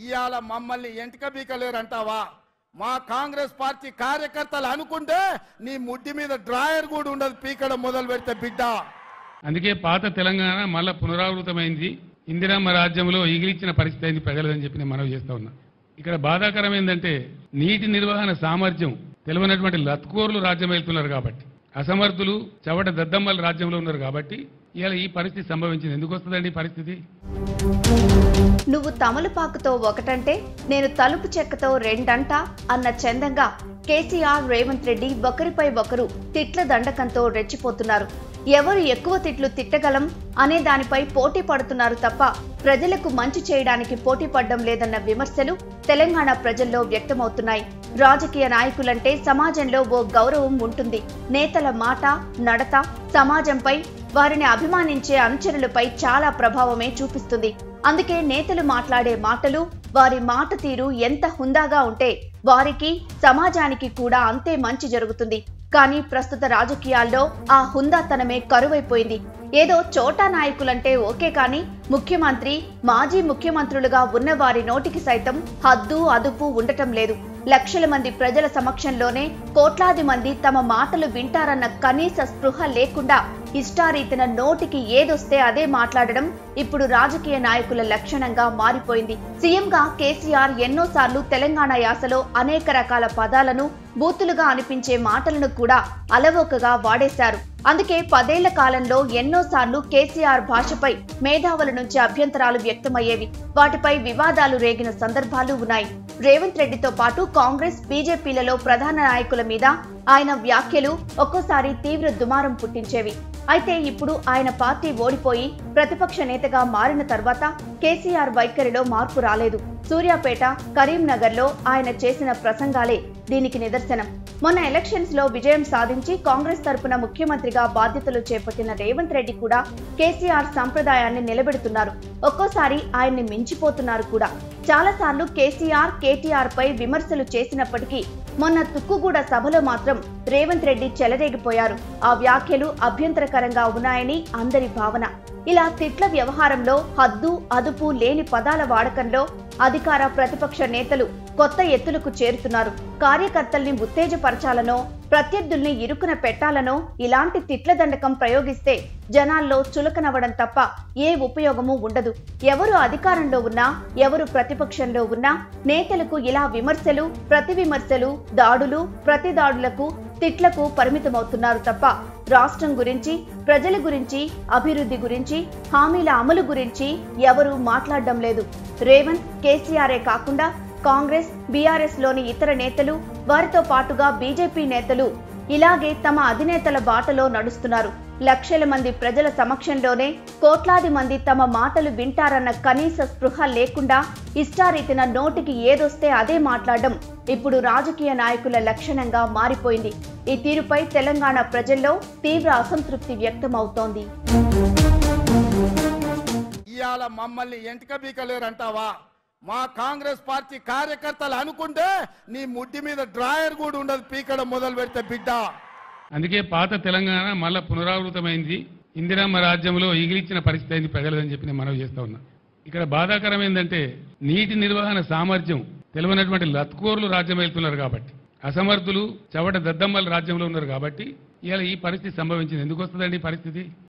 ఇవాళ మమ్మల్ని ఎంటిక బీకలేరంటావా మా కాంగ్రెస్ పార్టీ కార్యకర్తలు అనుకుంటే నీ ముడ్డి మీద డ్రాయర్ కూడా ఉండదు పీకడం మొదలు పెడితే బిడ్డ అందుకే పాత తెలంగాణ మళ్ళా పునరావృతమైంది ఇందిరమ్మ రాజ్యంలో ఈగిలిచ్చిన పరిస్థితి అయింది ప్రజలదని చెప్పి నేను మనవి చేస్తా ఉన్నా ఇక్కడ బాధాకరం ఏంటంటే నీటి నిర్వహణ సామర్థ్యం తెలియనటువంటి లత్కోర్లు రాజ్యం వెళ్తున్నారు కాబట్టి అసమర్థులు చవట దద్దమ్మల రాజ్యంలో ఉన్నారు కాబట్టి ఇవాళ ఈ పరిస్థితి సంభవించింది ఎందుకు వస్తుందండి ఈ పరిస్థితి నువ్వు తమలపాకుతో ఒకటంటే నేను తలుపు చెక్కతో రెండంట అన్న చందంగా కేసీఆర్ రేవంత్ రెడ్డి ఒకరిపై ఒకరు తిట్ల దండకంతో రెచ్చిపోతున్నారు ఎవరు ఎక్కువ తిట్లు తిట్టగలం అనే దానిపై పోటీ పడుతున్నారు తప్ప ప్రజలకు మంచి చేయడానికి పోటీ పడడం లేదన్న విమర్శలు తెలంగాణ ప్రజల్లో వ్యక్తమవుతున్నాయి రాజకీయ నాయకులంటే సమాజంలో ఓ గౌరవం ఉంటుంది నేతల మాట నడత సమాజంపై వారిని అభిమానించే అనుచరులపై చాలా ప్రభావమే చూపిస్తుంది అందుకే నేతలు మాట్లాడే మాటలు వారి మాట తీరు ఎంత హుందాగా ఉంటే వారికి సమాజానికి కూడా అంతే మంచి జరుగుతుంది కానీ ప్రస్తుత రాజకీయాల్లో ఆ హుందాతనమే కరువైపోయింది ఏదో చోటా నాయకులంటే ఓకే కానీ ముఖ్యమంత్రి మాజీ ముఖ్యమంత్రులుగా ఉన్న వారి నోటికి సైతం హద్దు అదుపు ఉండటం లేదు లక్షల మంది ప్రజల సమక్షంలోనే కోట్లాది మంది తమ మాటలు వింటారన్న కనీస స్పృహ లేకుండా ఇష్టారీతిన నోటికి ఏదొస్తే అదే మాట్లాడడం ఇప్పుడు రాజకీయ నాయకుల లక్షణంగా మారిపోయింది సీఎంగా కేసీఆర్ ఎన్నోసార్లు తెలంగాణ యాసలో అనేక రకాల పదాలను బూతులుగా అనిపించే మాటలను కూడా అలవోకగా వాడేశారు అందుకే పదేళ్ల కాలంలో ఎన్నోసార్లు కేసీఆర్ భాషపై మేధావుల నుంచి అభ్యంతరాలు వ్యక్తమయ్యేవి వాటిపై వివాదాలు రేగిన సందర్భాలు ఉన్నాయి రేవంత్ రెడ్డితో పాటు కాంగ్రెస్ బీజేపీలలో ప్రధాన నాయకుల మీద ఆయన వ్యాఖ్యలు ఒక్కోసారి తీవ్ర దుమారం పుట్టించేవి అయితే ఇప్పుడు ఆయన పార్టీ ఓడిపోయి ప్రతిపక్ష నేతగా మారిన తర్వాత కేసీఆర్ వైఖరిలో మార్పు రాలేదు సూర్యాపేట కరీంనగర్లో ఆయన చేసిన ప్రసంగాలే దీనికి నిదర్శనం మొన్న ఎలక్షన్స్ లో విజయం సాధించి కాంగ్రెస్ తరపున ముఖ్యమంత్రిగా బాధ్యతలు చేపట్టిన రేవంత్ రెడ్డి కూడా కేసీఆర్ సంప్రదాయాన్ని నిలబెడుతున్నారు ఒక్కోసారి ఆయన్ని మించిపోతున్నారు కూడా చాలాసార్లు కేసీఆర్ కేటీఆర్ పై విమర్శలు చేసినప్పటికీ మొన్న తుక్కుగూడ సభలో మాత్రం రేవంత్ రెడ్డి చెలరేగిపోయారు ఆ వ్యాఖ్యలు అభ్యంతరకరంగా ఉన్నాయని అందరి భావన ఇలా తిట్ల వ్యవహారంలో హద్దు అదుపు లేని పదాల వాడకంలో అధికార ప్రతిపక్ష నేతలు కొత్త ఎత్తులకు చేరుతున్నారు కార్యకర్తల్ని ఉత్తేజపరచాలనో ప్రత్యర్థుల్ని ఇరుకున పెట్టాలనో ఇలాంటి తిట్ల దండకం ప్రయోగిస్తే జనాల్లో చులకనవ్వడం తప్ప ఏ ఉపయోగము ఉండదు ఎవరు అధికారంలో ఉన్నా ఎవరు ప్రతిపక్షంలో ఉన్నా నేతలకు ఇలా విమర్శలు ప్రతి విమర్శలు దాడులు ప్రతి దాడులకు తిట్లకు పరిమితమవుతున్నారు తప్ప రాష్ట్రం గురించి ప్రజల గురించి అభివృద్ధి గురించి హామీల అమలు గురించి ఎవరూ మాట్లాడడం లేదు రేవంత్ కేసీఆరే కాకుండా కాంగ్రెస్ బీఆర్ఎస్ లోని ఇతర నేతలు వారితో పాటుగా బీజేపీ నేతలు ఇలాగే తమ అధినేతల బాటలో నడుస్తున్నారు లక్షల మంది ప్రజల సమక్షంలోనే కోట్లాది మంది తమ మాటలు వింటారన్న కనీస స్పృహ లేకుండా ఇష్టారీతిన నోటికి ఏదొస్తే అదే మాట్లాడడం ఇప్పుడు రాజకీయ నాయకుల లక్షణంగా మారిపోయింది ఈ తీరుపై తెలంగాణ ప్రజల్లో తీవ్ర అసంతృప్తి వ్యక్తమవుతోంది ఇవాళ మమ్మల్ని ఎంటిక బీకలేరంటావా మా కాంగ్రెస్ పార్టీ కార్యకర్తలు అనుకుంటే నీ ముడ్డి మీద డ్రాయర్ కూడా ఉండదు పీకడం మొదలు పెడితే బిడ్డ అందుకే పాత తెలంగాణ మళ్ళా పునరావృతమైంది ఇందిరమ్మ రాజ్యంలో ఈగిలిచ్చిన పరిస్థితి అయింది ప్రజలదని చెప్పి నేను మనవి చేస్తా ఉన్నా ఇక్కడ బాధాకరం ఏంటంటే నీటి నిర్వహణ సామర్థ్యం తెలియనటువంటి లత్కోర్లు రాజ్యం వెళ్తున్నారు కాబట్టి అసమర్థులు చవట దద్దమ్మల రాజ్యంలో ఉన్నారు కాబట్టి ఇవాళ ఈ పరిస్థితి సంభవించింది ఎందుకు వస్తుందండి ఈ పరిస్థితి